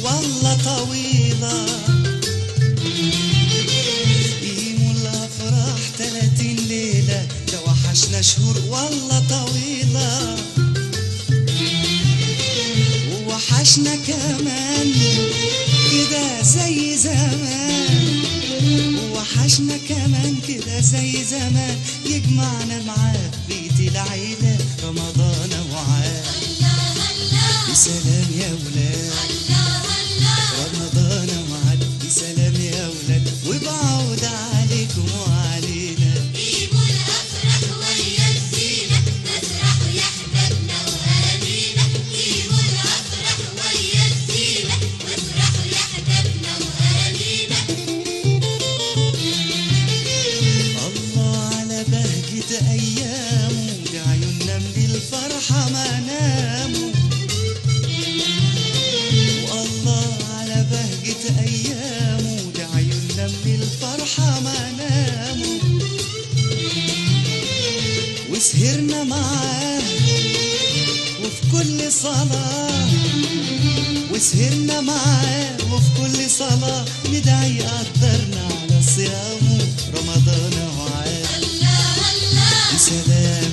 والله طويلة قيموا الأفراح تلاتين ليلة ده وحشنا شهور والله طويلة ووحشنا كمان كده زي زمان ووحشنا كمان كده زي زمان يجمعنا معاه بيت العيلة رمضان وعاد بسلام يا ولاد رمضان وعد بسلام يا ولاد وبعود عليكم وعلينا الله على بهجة أيامه ده عيوننا من الفرحة ما ناموا والله على بهجة أيامه ده عيوننا من الفرحة ما ناموا وسهرنا معاه وفي كل صلاة وسهرنا معاه وفي كل صلاة ندعي يقدرنا على صيامه رمضان وعاد بسلام